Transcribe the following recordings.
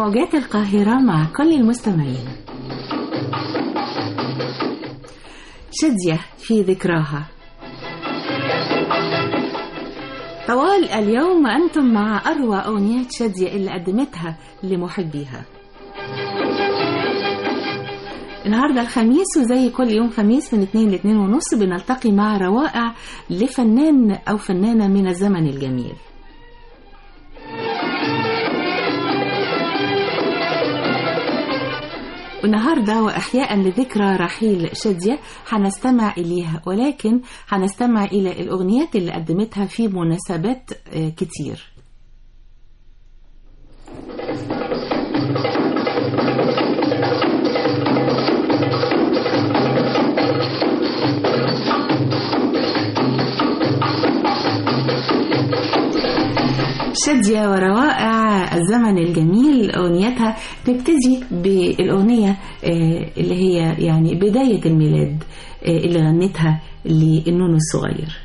موجات القاهرة مع كل المستمعين شادية في ذكراها طوال اليوم أنتم مع أروع أغنيات شادية اللي قدمتها لمحبيها النهارده الخميس وزي كل يوم خميس من 2 ل 2 ونص بنلتقي مع روائع لفنان أو فنانة من الزمن الجميل والنهاردة وإحياء لذكرى رحيل شادية هنستمع إليها ولكن هنستمع إلى الأغنيات اللي قدمتها في مناسبات آه، كتير شادية وروائع الزمن الجميل أغنيتها تبتدي بالأغنية آه، اللي هي يعني بداية الميلاد آه، اللي غنتها للنون الصغير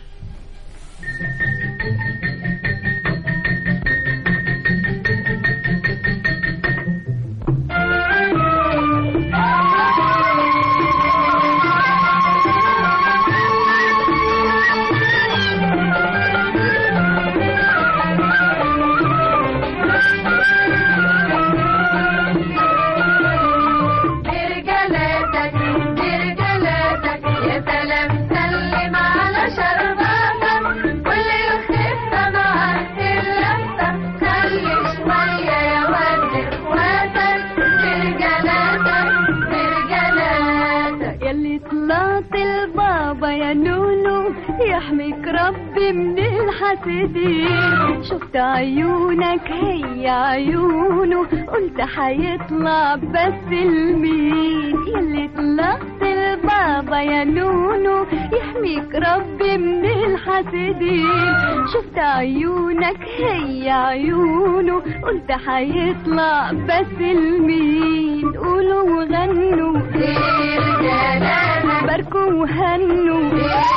برجلاتك برجلاتك يا سلام سلم على شرباتك كل الخفة معاك اللفة خلي شوية يا ولد اخواتك برجلاتك برجلاتك يلي طلعت البابا يا نونو يحميك ربي من الحاسدين شفت عيونك هي عيونه قلت حيطلع بس المين يلي طلعت البابا يا نونو يحميك ربي من الحاسدين شفت عيونك هي عيونه قلت حيطلع بس المين قولوا وغنوا برجلاتك باركوا وهنوا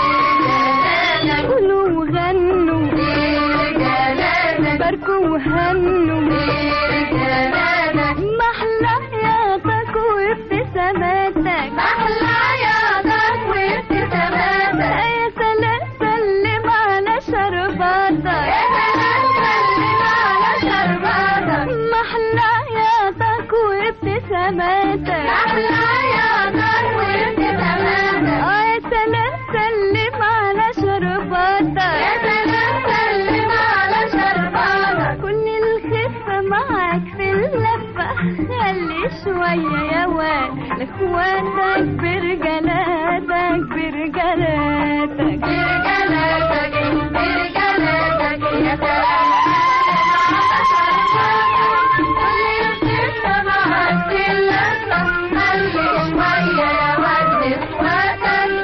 قولوا وغنوا برجلاتك باركوا وهنوا برجلاتك محلى حياتك وابتساماتك أحلى عياطك وابتساماتك يا سلام سلم على شرباتك يا سلام سلم على شرباتك محلى حياتك وابتساماتك أحلى عياطك وابتساماتك يا سلام سلم على يا شرباتك سلام سلم على شرباتك كل الخفة معاك في اللفة خلي شوية يا واد لاخواتك برجلاتك برجلاتك برجلاتك برجلاتك يا سلام على شرباتك كل الخفة معاك في اللفة خلي شوية يا ود اخواتك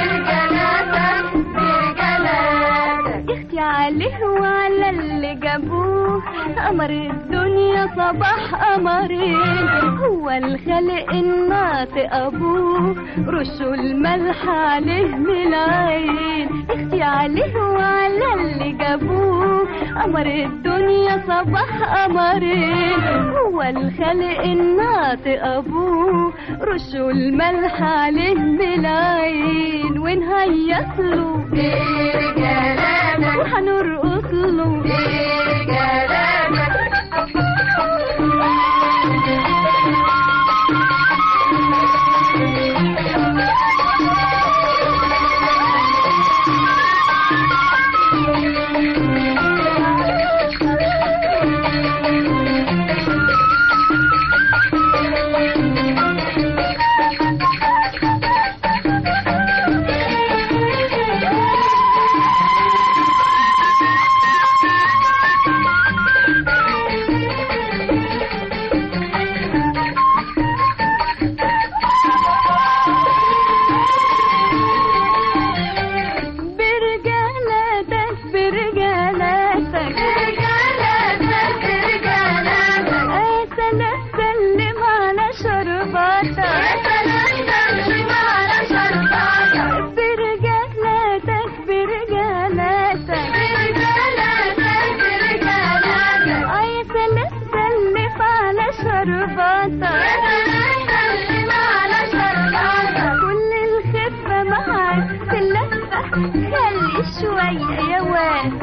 برجلاتك برجلاتك اختي عليه وعلى اللي جابوه قمر الدنيا صباح قمرين هو الخلق الناطق ابوه رشوا الملح عليه من العين اختي عليه وعلى اللي جابوه قمر الدنيا صباح قمرين هو الخلق الناطق ابوه رشوا الملح عليه من العين ونهيص له برجلاتك وهنرقص له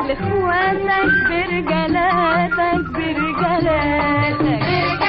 لاخواتك برجالاتك برجالاتك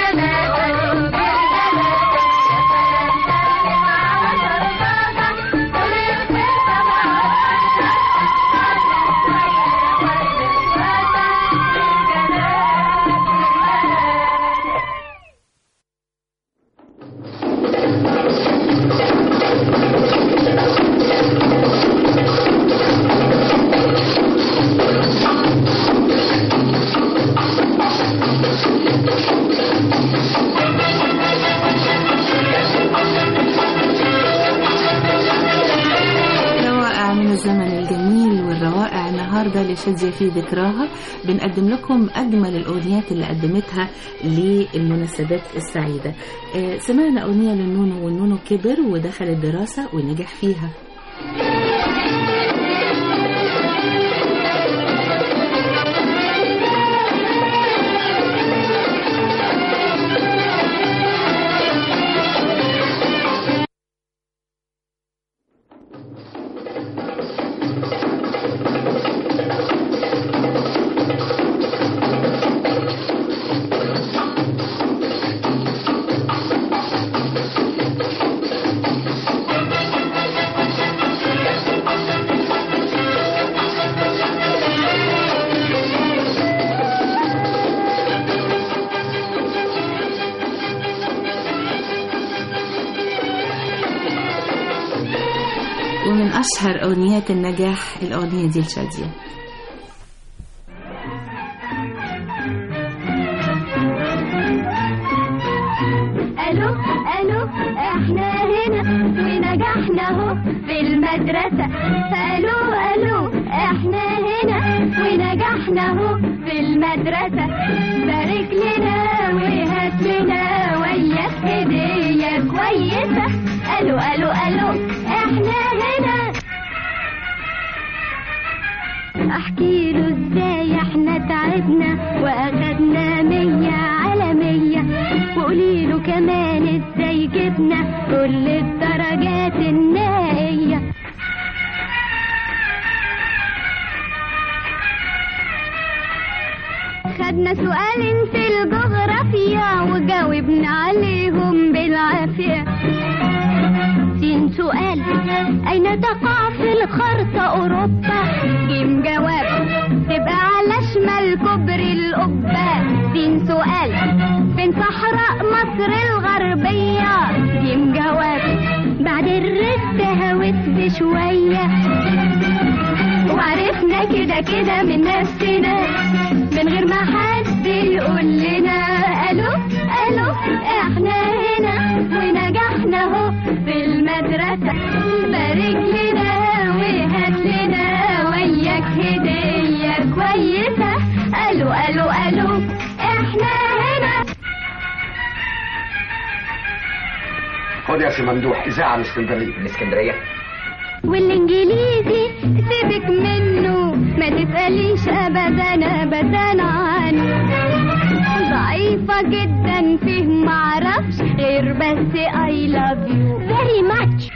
روائع من الزمن الجميل والروائع النهارده لشادية في ذكراها بنقدم لكم أجمل الأغنيات اللي قدمتها للمناسبات السعيدة آه، سمعنا أغنية للنونو والنونو كبر ودخل الدراسة ونجح فيها ومن أشهر أغنيات النجاح الأغنية دي لشادية الو الو احنا هنا ونجحنا اهو في المدرسة الو الو احنا هنا ونجحنا اهو في المدرسة بارك لنا وهات لنا وياك هدية كويسة الو الو الو احنا هنا احكي له ازاي احنا تعبنا واخدنا مية على مية وقولي له كمان ازاي جبنا كل الدرجات النهائية خدنا سؤالين في الجغرافيا وجاوبنا عليهم بالعافية ستين سؤال أين تقع في الخرطة أوروبا جيم جواب تبقى على شمال كوبري القبة ستين سؤال فين صحراء مصر الغربية جيم جواب بعد الرد هوت بشوية وعرفنا كده كده من نفسنا من غير ما حد يقول لنا الو الو احنا هنا ونجحنا اهو في المدرسة بارك لنا وهات لنا وياك هدية كويسة الو الو الو احنا هنا خد يا سي ممدوح اذاعه من اسكندريه من اسكندريه والانجليزي سيبك منه ما تسأليش ابدا ابدا عنه ضعيفة جدا فيه معرفش غير بس I love you very much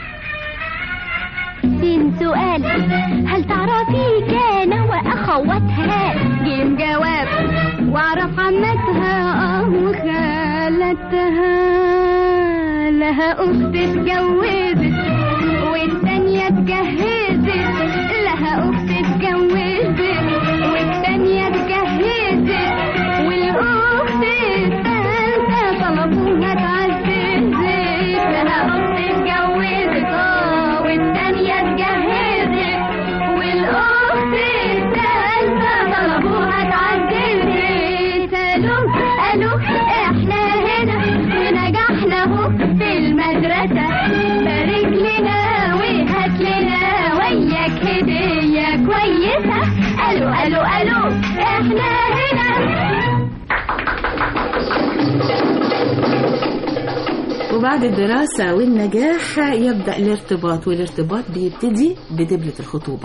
سين سؤال هل تعرفي كان واخواتها جيم جواب واعرف عمتها اه وخالتها لها اخت اتجوزت والتانية اتجهزت لها اخت اتجوزت والتانية اتجهزت والاخت التالتة طلبوها اتعززت لها اخت اتجوزت اه والتانية اتجهزت والاخت التالتة طلبوها اتعززت الو الو احنا هنا ونجحنا اهو في المدرسة بارك لنا وهات لنا وياك هدية كويسة الو الو الو احنا هنا وبعد الدراسة والنجاح يبدأ الارتباط والارتباط بيبتدي بدبلة الخطوبة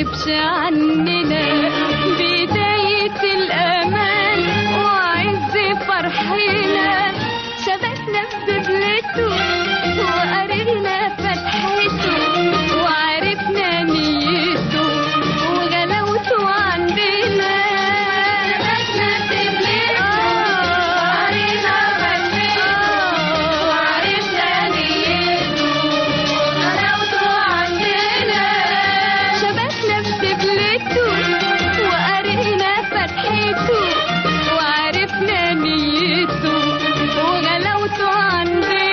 تغيبش عننا بداية الأمان وعز فرحنا شبكنا بدبلته وقررنا فتحته وعرفنا نيته وغلاوته عندنا شبكنا بدبلته وقررنا فتحته وعرفنا نيته وغلاوته عندنا شبكنا بدبلته وقررنا فتحته وعرفنا نيته وغلاوته عندنا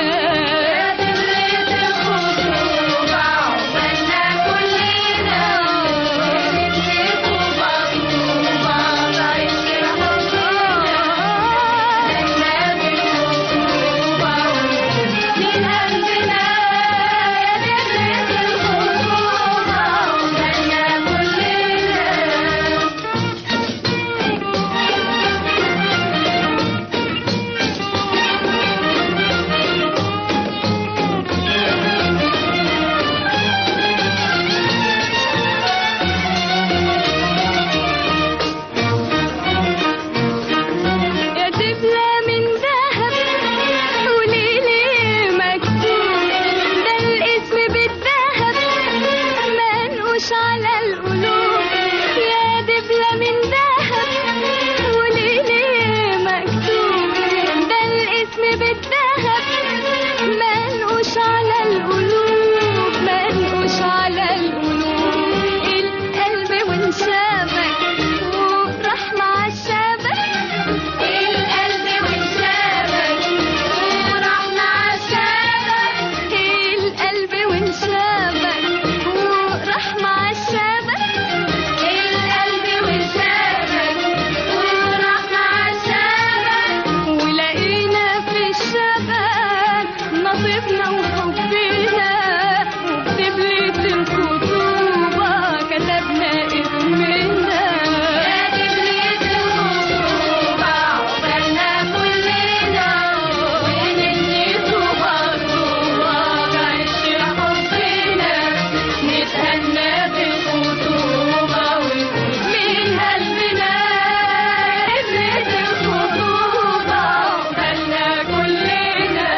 يا دبلة من ذهب وليلي مكتوب ده الاسم بالذهب منقوش على القلوب يا دبلة من ذهب وليلي مكتوب ده الاسم بالذهب منقوش على القلوب منقوش على القلوب القلب وانشابك وراح مع الشبك القلب وانشابك وراح مع الشبك القلب وانشابك وراح مع الشبك القلب وانشابك وراح مع الشبك ولقينا في الشبك نصيبنا وحبنا وبدبلة الخطوبة كتبنا اسمنا يا دبلة الخطوبة عقبالنا كلنا وننيت وبرضوبة بعيش حبنا نتهنى بالخطوبة ونقول من قلبنا دبلة الخطوبة عقبالنا كلنا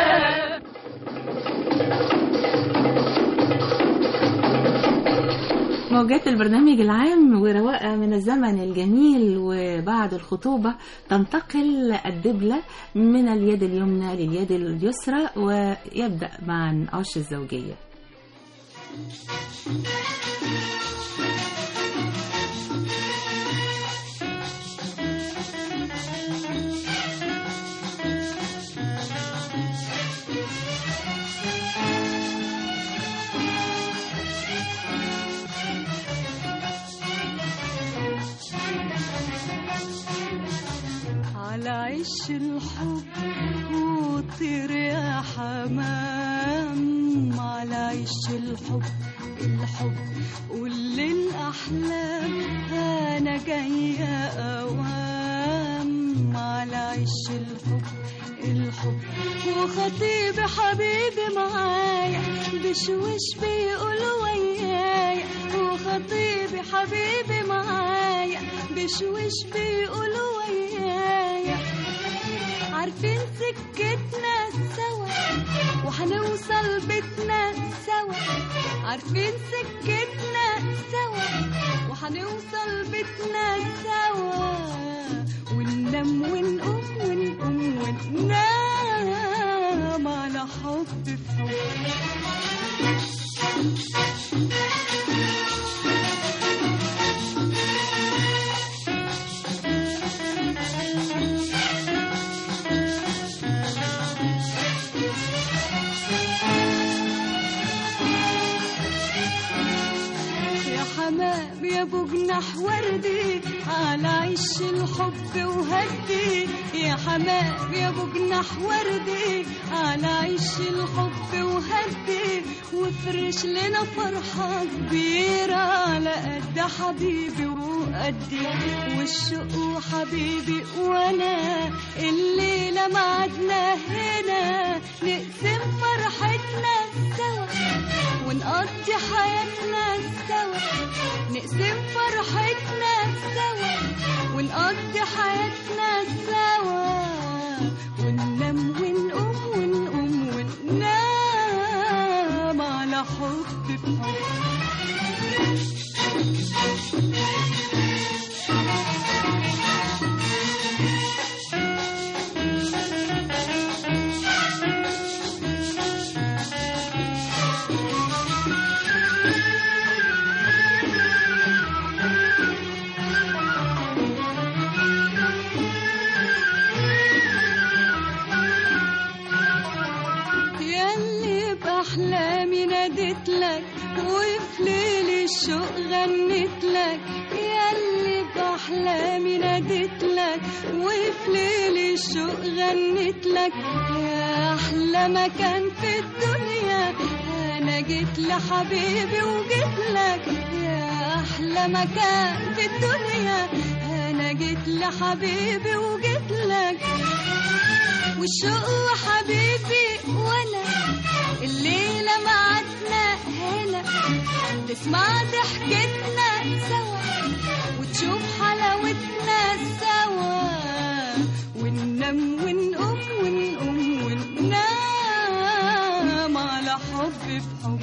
موجات البرنامج العام ورواقة من الزمن الجميل وبعد الخطوبة تنتقل الدبلة من اليد اليمنى لليد اليسرى ويبدأ مع نقاش الزوجية على عش الحب وطير يا حمام على عش الحب الحب قول للأحلام أنا جاية أوام على عش الحب الحب وخطيبي حبيبي معايا بشوش بيقول ويايا وخطيبي حبيبي معايا بشوش بيقول ويايا عارفين سكتنا سوا وهنوصل بيتنا سوا عارفين سكتنا سوا وهنوصل بيتنا سوا وننام ونقوم ونقوم وننام على حب في حب يا حمام يا ابو جناح وردي على عش الحب وهدي يا حمام يا ابو جناح وردي على عش الحب وهدي وافرش لنا فرحة كبيرة على قد حبيبي وقدي والشوق حبيبي وانا الليلة معدنا هنا نقسم فرحتنا سوا ونقضي حياتنا سوا نقسم فرحتنا سوا ونقضي حياتنا سوا وننام ونقوم ونقوم وننام على حب في حب ياللي بأحلامي ناديت لك وفي ليل الشوق غنيت لك ياللي بأحلامي ناديت لك وفي ليل الشوق غنيت لك يا أحلى مكان في الدنيا أنا جيت لحبيبي وجيت لك يا أحلى مكان في الدنيا أنا جيت لحبيبي وجيت لك والشوق حبيبي وانا الليلة معدنا هنا تسمع ضحكتنا سوا وتشوف حلاوتنا سوا وننام ونقوم ونقوم وننام على حب في حب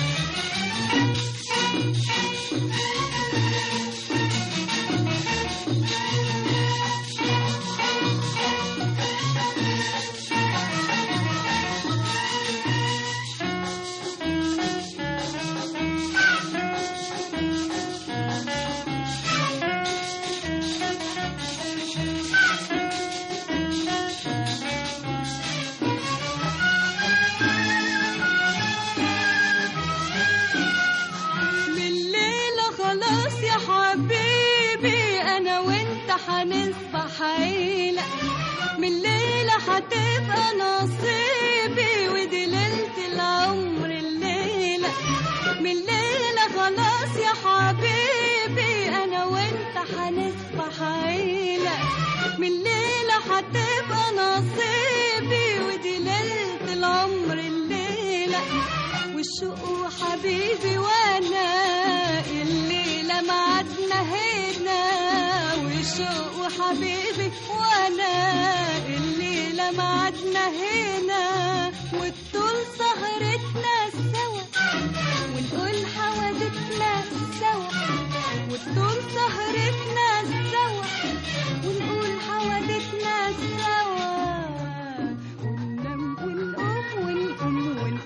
بالليلة خلاص يا حبيبي أنا وأنت هنصبح عيلة من الليلة هتبقى نصيبي ودي ليلة العمر الليلة من الليلة خلاص يا حبيبي أنا وأنت هنصبح عيلة من الليلة هتبقى نصيبي ودي ليلة العمر الليلة والشوق حبيبي وانا الليلة معدنا هنا والشوق حبيبي وانا الليلة معدنا هنا والطول سهرتنا سوا ونقول حوادثنا سوا والطول سهرتنا سوا ونقول حوادثنا سوا وننام ونقوم ونقوم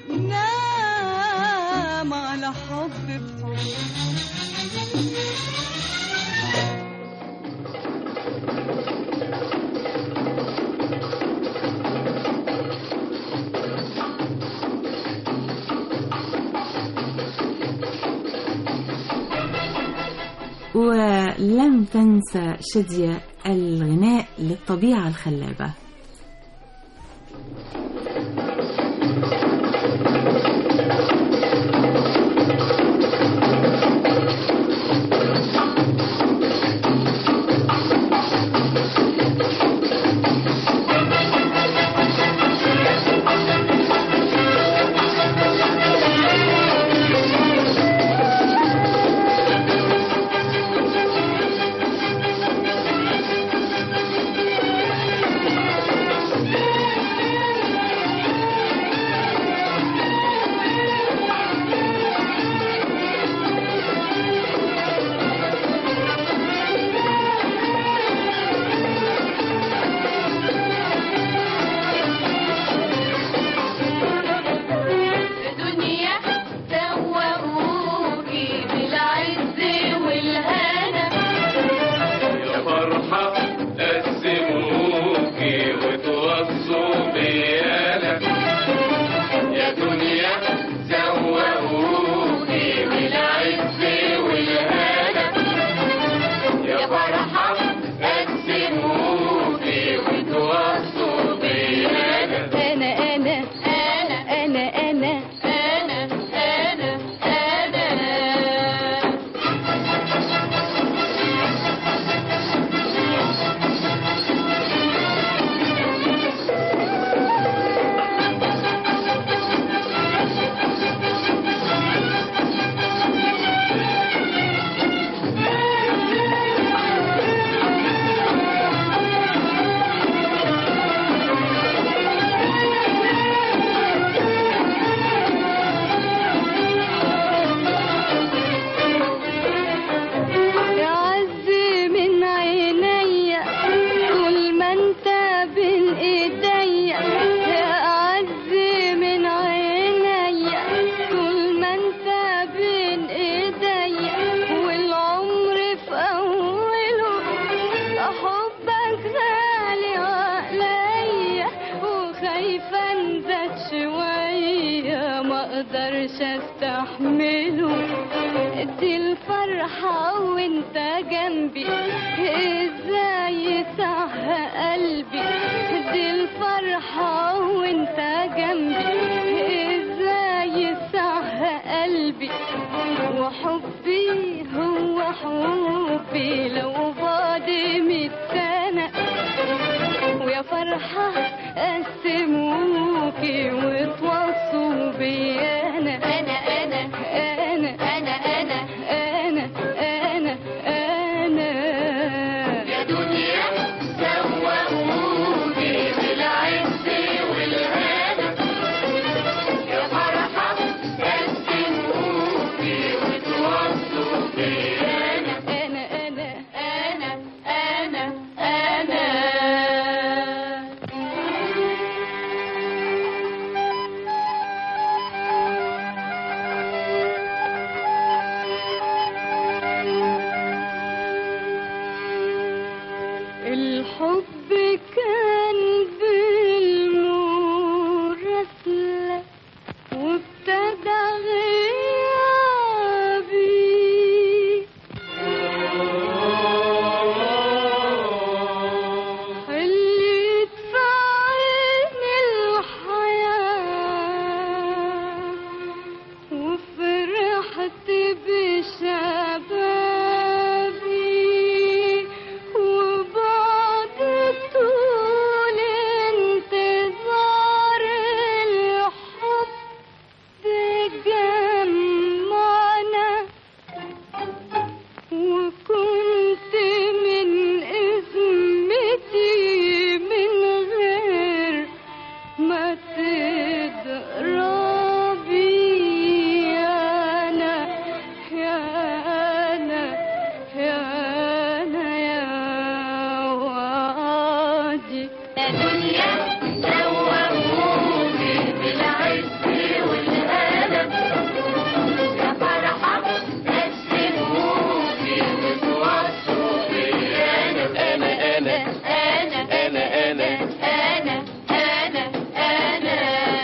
وننام على حب بحب ولم تنسى شدية الغناء للطبيعة الخلابة يا اقدرش استحمله دي الفرحة وانت جنبي ازاي صح قلبي دي الفرحة وانت جنبي ازاي صح قلبي وحبي هو حبي لو بعد ميت سنة ويا فرحة قسموكي وتوصوا بي أنا أنا أنا أنا أنا أنا أنا أنا أنا يا دنيا سوقوني بالعز والهنا يا فرحة قسموكي وتوصوا بي أنا أنا أنا أنا أنا أنا الحب كان بالمراسلة وابتدى غيابي خليت في عيني الحياة وفرحت بشبابي وبعد طول انتظار الحب جمعنا وكنت من اسمتي من غير ما تضربي أنا يا أنا يا أنا يا وعدي الدنيا سوقوني بالعز والألم يا فرحة قسموكي وتوصوا بي أنا أنا أنا أنا أنا أنا أنا أنا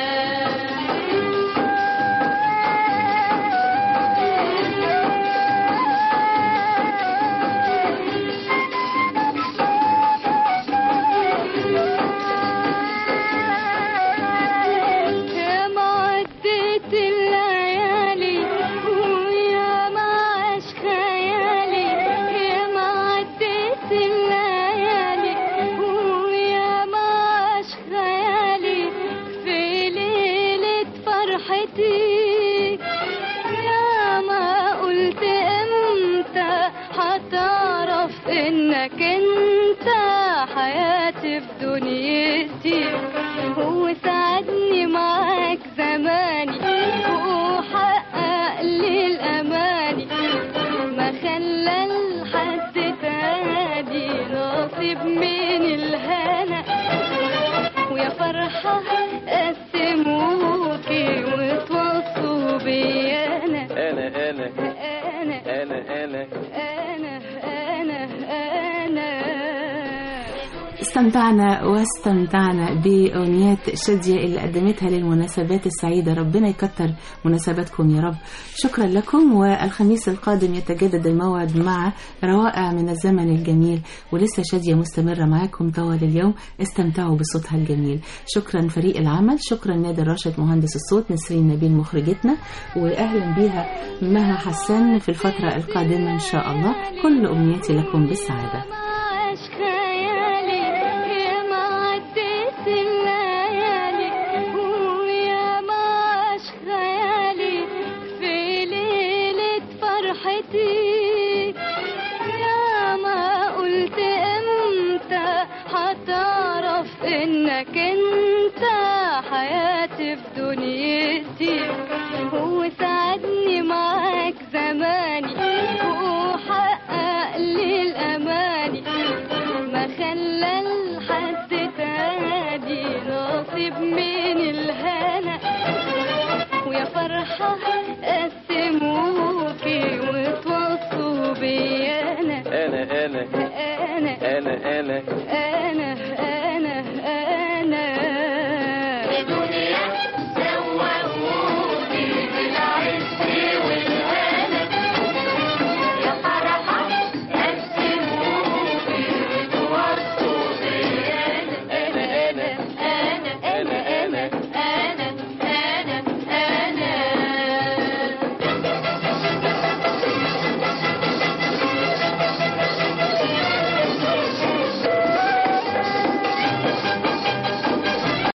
يا ما عديت الليالي ويا ما عاش خيالي يا ما عديت الليالي ويا ما عاش خيالي في ليلة فرحتي يا ما قلت امتى هتعرف انك انت حياتي في دنيتي وساعدني معاك زماني وحقق لي الاماني ما خلى لحد تاني نصيب من الهنا ويا فرحة قسموكي وتوصوا بي أنا انا انا أنا انا انا أنا أنا أنا استمتعنا واستمتعنا بأغنيات شادية اللي قدمتها للمناسبات السعيدة ربنا يكتر مناسباتكم يا رب شكرا لكم والخميس القادم يتجدد الموعد مع روائع من الزمن الجميل ولسه شادية مستمرة معاكم طوال اليوم استمتعوا بصوتها الجميل شكرا فريق العمل شكرا نادر راشد مهندس الصوت نسرين نبيل مخرجتنا وأهلا بيها مها حسان في الفترة القادمة إن شاء الله كل أمنياتي لكم بالسعادة معاش خيالي يا ما عديت الليالي ويا ما عاش خيالي في ليلة فرحتي يا ما قلت امتى هتعرف انك انت حياتي في دنيتي وساعدني معاك زماني وحقق لي الاماني ما خلى لحد تاني نصيب من الهنا ويا فرحة